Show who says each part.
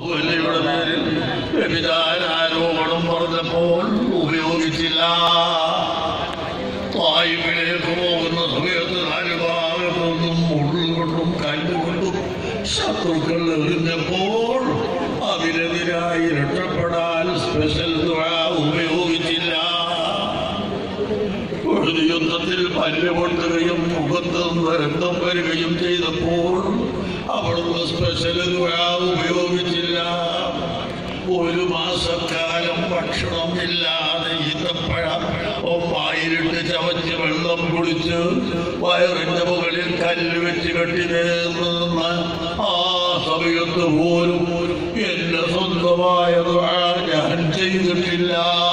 Speaker 1: അബൂഹലയുടെ പേരിൽ വ്യഭിചാരാരോപണം പറഞ്ഞപ്പോൾ ഉപയോഗിച്ചില്ല തായ്വിലേക്ക് പോകുന്ന സമയത്ത് നാല് ഭാഗത്തുനിന്നും മുള്ളുകൊണ്ടും കല്ലുകൊണ്ടും ശത്രുക്കൾ എറിഞ്ഞപ്പോൾ അതിനെതിരായി രക്ഷപ്പെടാൻ സ്പെഷ്യൽ തുഴ ഉപയോഗിച്ചില്ല ഒരു യുദ്ധത്തിൽ പല്ല് പൊട്ടുകയും മുഖത്ത് നിന്ന് രക്തം വരികയും ചെയ്തപ്പോൾ അവിടുന്ന് സ്പെഷ്യൽ തുഴ ഉപയോഗിച്ചില്ല ഒരു മാസക്കാലം ഭക്ഷണം ഇല്ലാതെ ഈത്തപ്പഴം ഒപ്പായിലിട്ട് ചവച്ച് വെള്ളം കുടിച്ച് വയറിന്റെ മുകളിൽ കല്ല് വെച്ച് കെട്ടി നേർന്ന് നിന്ന് ആ സമയത്ത് പോലും എന്റെ സ്വന്തമായ ദുആ ഞാൻ ചെയ്തിട്ടില്ല